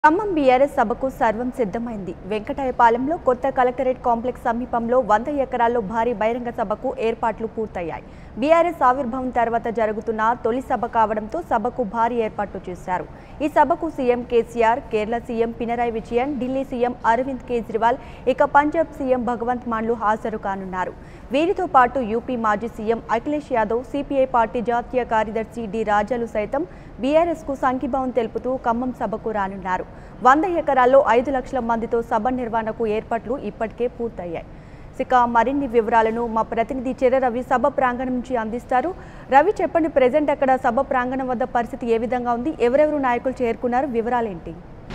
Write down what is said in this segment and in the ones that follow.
Khammam BRS సభకు సర్వం సిద్ధమైంది వెంకటాయపాలెంలో కొత్త కలెక్టరేట్ కాంప్లెక్స్ సమీపంలో వంద ఎకరాల్లో భారీ బహిరంగ సభకు ఏర్పాట్లు పూర్తయ్యాయి బీఆర్ఎస్ ఆవిర్భావం తర్వాత జరుగుతున్న తొలి సభ కావడంతో సభకు భారీ ఏర్పాట్లు చేశారు ఈ సభకు CM KCR Kerala CM Pinarayi Vijayan Delhi CM Arvind Kejriwal ఇక పంజాబ్ సీఎం భగవంత్ మాన్లు హాజరు కానున్నారు వీరితో పాటు యూపీ మాజీ CM Akhilesh Yadav CPI party జాతీయ కార్యదర్శి డి రాజాలు సైతం బీఆర్ఎస్ కు సంఘీభావం తెలుపుతూ ఖమ్మం సభకు రానున్నారు వంద ఎకరాల్లో ఐదు లక్షల మందితో సభ నిర్వహణకు ఏర్పాట్లు ఇప్పటికే పూర్తయ్యాయి ఇక మరిన్ని వివరాలను మా ప్రతినిధి చెర రవి సభ ప్రాంగణం నుంచి అందిస్తారు రవి చెప్పండి ప్రజెంట్ అక్కడ సభ ప్రాంగణం వద్ద పరిస్థితి ఏ విధంగా ఉంది ఎవరెవరు నాయకులు చేరుకున్నారు వివరాలేంటి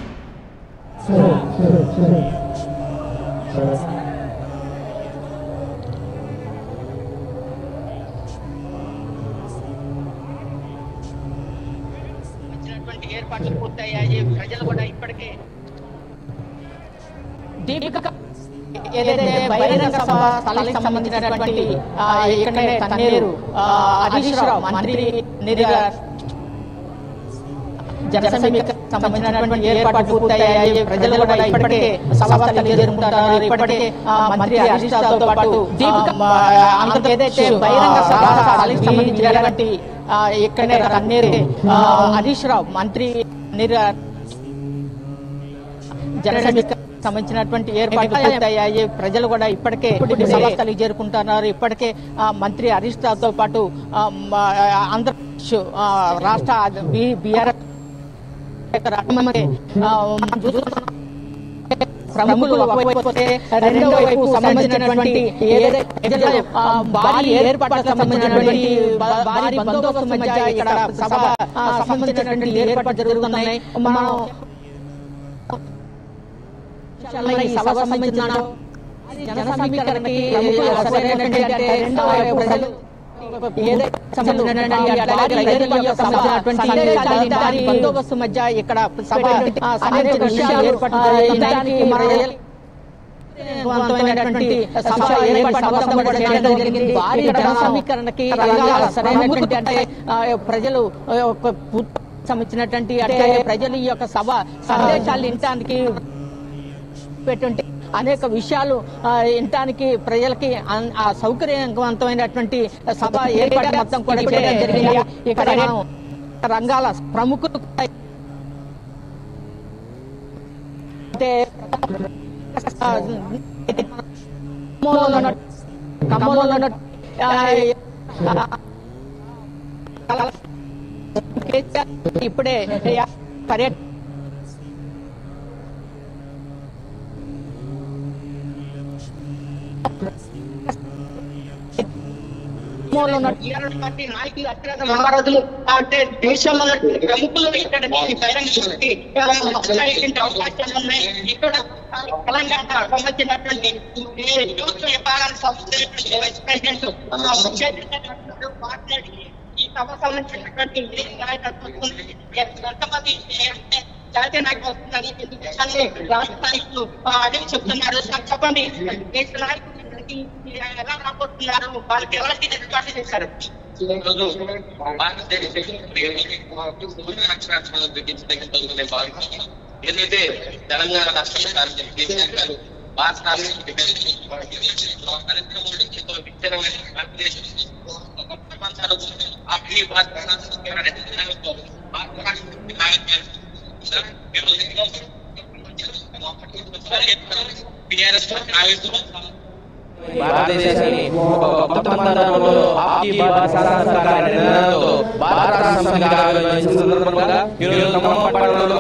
వచ్చినటువంటి ఏర్పాట్లు పూర్తయ్యాయి ప్రజలు కూడా ఇప్పటికే దీపిక ఏదైతే బహిరంగ సభ స్థలానికి సంబంధించినటువంటి ఆ, ఇక్కడనే తన్నేరు ఆ, హరీష్ రావు మంత్రి నిధిగా జనసమిక సంబంధించినటువంటి ఏర్పాట్లు పూర్తయ్యాయి ప్రజలు కూడా ఇప్పటికే సభస్థలి చేరుకుంటారు ఇప్పటికే ఆ, మంత్రి హరీష్ రావుతో పాటు దీపిక అందరూ ఏదైతే బహిరంగ సభ స్థలానికి సంబంధించినటువంటి ఆ, ఇక్కడనే తన్నేరు ఆ, హరీష్ రావు మంత్రి నిర జనసమిక సంబంధించినటువంటి ఏర్పాట్లు పూర్తయ్యాయి ప్రజలు కూడా ఇప్పటికే సమస్థలికి చేరుకుంటున్నారు ఇప్పటికే ఆ, మంత్రి హరీష్ రావుతో పాటు ఆ, మ- ఆంధ్రప్రదేశ్ ఆ, రాష్ట్ర బీఆర్ఎస్ రాష్ట్రమంత్రి, ఆ, మనం చూస్తున్నాం. ప్రముఖులు ఒకవైపు పోతే రెండో వైపు సంబంధించినటువంటి ఏదైతే ప్రజలు, ఆ, భారీ ఏర్పాట్లకు సంబంధించినటువంటి భా- భారీ బందోబస్తు మధ్య ఇక్కడ సభ ఆ, సంబంధించినటువంటి ఏర్పాట్లు జరుగుతున్నాయి మనం ఈ సభ సంబంధించిన జన సమీకరణకి సరైనటువంటి అంటే రెండో వైపు ప్రజలు ఏదైతే సంబంధించినటువంటి అట్లాగే రైతుల యొక్క సంబంధించినటువంటి సందేశాలు దాని బందోబస్తు మధ్య ఇక్కడ సభ ఆ, సంబంధించిన విషయాలు ఏర్పాటు జరుగుతాయి మనం వంతమైనటువంటి సభ ఏర్పాటు సంస్థ కూడా చేయడం జరిగింది భారీ జన సమీకరణకి రంగాల సరైనటువంటి అంటే ఆ, ప్రజలు ఆ, ఒక పూర్తి సంబంధించినటువంటి అంటే ప్రజలు ఈ యొక్క సభ సందేశాలు వినటానికి పెట్టుంటే అనేక విషయాలు ఆ, వినటానికి ప్రజలకి అన్- ఆ సౌకర్యవంతమైనటువంటి సభ ఏర్పాటు మొత్తం కూడా చేయడం జరిగింది ఇక్కడ మనం రంగాల ప్రముఖులు కూడా అంటే ఆ, ఖమ్మంలో ఉన్న ఖమ్మంలో ఉన్న ఆ, ఆ, ఇప్పుడే పర్యటన ఖమ్మంలో ఉన్న టీఆర్ఎస్ పార్టీ నాయకులు అత్యంత మహారాజులు అంటే దేశంలో ఉన్న ప్రముఖులు ఇక్కడ బహిరంగ శక్తి మాట్లాడేటువంటి అవకాశాలు ఉన్నాయి ఇక్కడ తెలంగాణ సంబంధించినటువంటి ఏ యూత్ విభాగానికి సంబంధించినటువంటి వైస్ ప్రెసిడెంట్ మాట్లాడి ఈ సభ సంబంధించినటువంటి ఏ నాయకత్వం ఉంది, ఎంతమంది అంటే జాతీయ నాయకులు వస్తున్నారు ఈ విషయాన్ని రాష్ట్ర నాయకులు ఆ, అదే చెప్తున్నారు సార్ చెప్పండి దేశ నాయకులు ఇక్కడికి ఎలా రాబోతున్నారు వాళ్ళకి ఎవరికి ఏర్పాటు చేశారు ఈరోజు భారతదేశం ఏదైతే తెలంగాణ రాష్ట్ర కేసీఆర్ గారు భారత నరేంద్ర మోడీ ఎంతో విత్తనమైన భారతదేశం ప్రపంచాలకు ఆ ప్రియ భారత భారత రాష్ట్రపతి నాయకులు సార్, ఈరోజు టిఆర్ఎస్ నాయకులు భారతదేశాన్ని ఒక కొత్త మంత్రంలో ఆప్కి భారత శాసనసభ నిర్ణయంతో భారత రాష్ట్రంగా ఆవిర్భవించిన సందర్భంగా ఈరోజు ఖమ్మం పట్టణంలో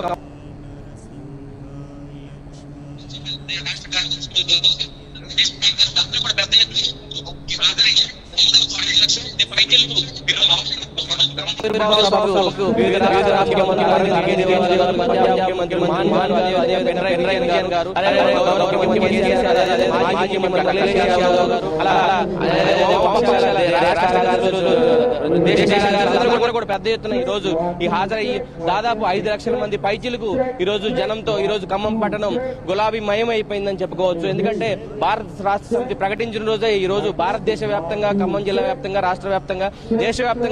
రాష్ట్ర కార్యదర్శులు దేశ కార్యదర్శులు అందరూ కూడా పెద్ద ఎత్తున హాజరయ్యారు. ఐదు లక్షల మంది పైచిలకు ఈరోజు ఆవిర్భావ సభకు వివిధ వివిధ రాష్ట్ర మంత్రులు నాగేంద్ర దేవాలయ గారు, పంజాబ్ ముఖ్యమంత్రి మోహన్ మాల్వీ, అదే పినరయి విజయన్ గారు, అదే గౌరవ ముఖ్యమంత్రి కేసీఆర్, అదే మాజీ ముఖ్యమంత్రి అఖిలేష్ యాదవ్ గారు, అలా అలా అదే వామపక్షాల అదే రాష్ట్ర కార్యదర్శులు, దేశ కార్యదర్శులు అందరూ కూడా పెద్ద ఎత్తున ఈ రోజు ఈ హాజరయ్యి దాదాపు ఐదు లక్షల మంది పైచిలకు ఈ రోజు జనంతో ఈ రోజు ఖమ్మం పట్టణం గులాబీ మయం అయిపోయిందని చెప్పుకోవచ్చు ఎందుకంటే భారత రాష్ట్ర సమితి ప్రకటించిన రోజే ఈ రోజు భారతదేశ వ్యాప్తంగా ఖమ్మం జిల్లా వ్యాప్తంగా రాష్ట్ర వ్యాప్తంగా దేశ వ్యాప్తంగా కూడా కేసీఆర్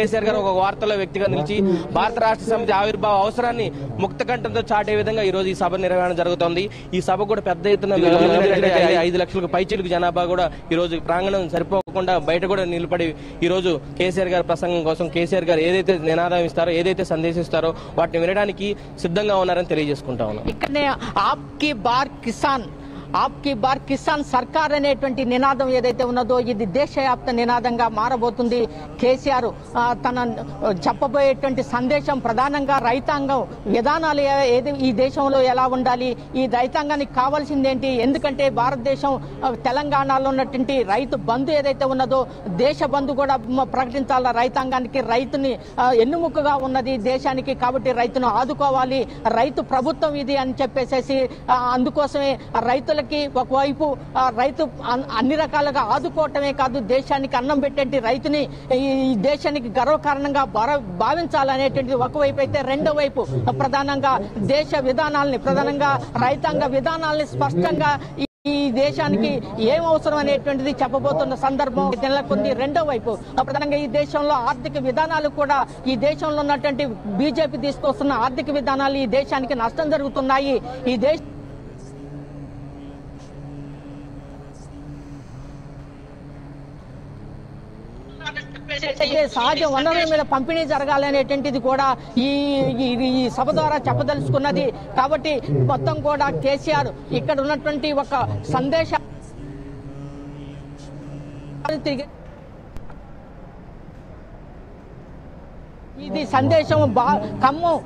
కేసీఆర్ గారు ఒక వార్తలో వ్యక్తిగా నిలిచి భారత రాష్ట్ర సమితి ఆవిర్భావ అవసరాన్ని ముక్త కంఠంతో చాటే విధంగా ఈ రోజు ఈ సభ నిర్వహణ జరుగుతోంది ఈ సభ కూడా పెద్ద ఎత్తున ఐ- ఐదు లక్షలకు పైచిలకు జనాభా కూడా ఈ రోజు ప్రాంగణం సరిపోకుండా బయట కూడా నిలబడి ఈ రోజు కేసీఆర్ గారి ప్రసంగం కోసం కేసీఆర్ గారు ఏదైతే నినాదం ఇస్తారో ఏదైతే సందేశిస్తారో వాటిని వినడానికి సిద్ధంగా ఉన్నారని తెలియజేసుకుంటా ఉన్నాం ఇక్కడనే ఆప్కి బార్ కిసాన్ ఆప్కి బార్ కిసాన్ సర్కార్ అనేటువంటి నినాదం ఏదైతే ఉన్నదో ఇది దేశవ్యాప్త నినాదంగా మారబోతుంది కేసీఆర్ ఆ, తన ఆ, చెప్పబోయేటువంటి సందేశం ప్రధానంగా రైతాంగం విధానాలు ఏ- ఏది ఈ దేశంలో ఎలా ఉండాలి ఈ రైతాంగానికి కావాల్సిందేంటి ఎందుకంటే భారతదేశం ఆ, తెలంగాణలో ఉన్నటువంటి రైతు బంధు ఏదైతే ఉన్నదో దేశ బంధు కూడా మ- ప్రకటించాల రైతాంగానికి రైతుని ఆ, ఎన్నుముకగా ఉన్నది దేశానికి కాబట్టి రైతును ఆదుకోవాలి రైతు ప్రభుత్వం ఇది అని చెప్పేసేసి ఆ, అందుకోసమే ఆ రైతులకి ఒకవైపు ఆ, రైతు అన్- అన్ని రకాలుగా ఆదుకోవటమే కాదు దేశానికి అన్నం పెట్టేటి రైతుని ఈ ఈ దేశానికి గర్వకారణంగా భార- భావించాలనేటువంటిది ఒకవైపు అయితే రెండో వైపు ప్రధానంగా దేశ విధానాల్ని ప్రధానంగా రైతాంగ విధానాల్ని స్పష్టంగా ఈ ఈ దేశానికి ఏం అవసరం అనేటువంటిది చెప్పబోతున్న సందర్భం నెలకొంది రెండో వైపు ప్రధానంగా ఈ దేశంలో ఆర్థిక విధానాలు కూడా ఈ దేశంలో ఉన్నటువంటి బీజేపీ తీసుకొస్తున్న ఆర్థిక విధానాలు ఈ దేశానికి నష్టం జరుగుతున్నాయి ఈ దేశ అయితే సహజ వనరుల మీద పంపిణీ జరగాలనేటువంటిది కూడా ఈ ఈ- ఈ సభ ద్వారా చెప్పదలుచుకున్నది కాబట్టి మొత్తం కూడా కేసీఆర్ ఇక్కడ ఉన్నటువంటి ఒక సందేశ తిరిగి ఇది సందేశం బా ఖమ్మం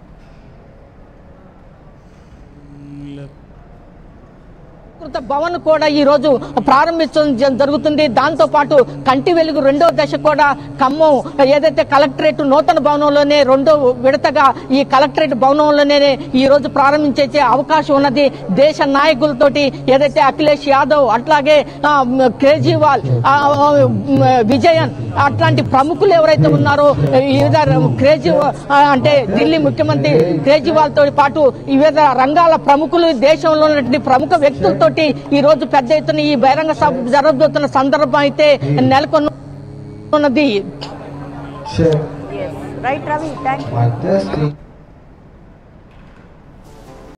సంస్కృత భవన్ కూడా ఈ రోజు ప్రారంభించడం జ- జరుగుతుంది దాంతో పాటు కంటి వెలుగు రెండో దశ కూడా ఖమ్మం ఏదైతే కలెక్టరేట్ నూతన భవనంలోనే రెండో విడతగా ఈ కలెక్టరేట్ భవనంలోనే ఈ రోజు ప్రారంభించే అవకాశం ఉన్నది దేశ నాయకులతోటి ఏదైతే అఖిలేష్ యాదవ్ అట్లాగే ఆ, మ్, కేజ్రీవాల్ ఆ, ఆ, మ్, విజయన్ అట్లాంటి ప్రముఖులు ఎవరైతే ఉన్నారో వివిధ కేజ్రీవాల్ ఆ, అంటే ఢిల్లీ ముఖ్యమంత్రి కేజ్రీవాల్ తో పాటు వివిధ రంగాల ప్రముఖులు దేశంలో ఉన్నటువంటి ప్రముఖ వ్యక్తులతోటి ఈ రోజు పెద్ద ఎత్తున ఈ బహిరంగ సభ జరగబోతున్న సందర్భం అయితే నెలకొని ఉన్నది Check. Right Ravi thank My testing.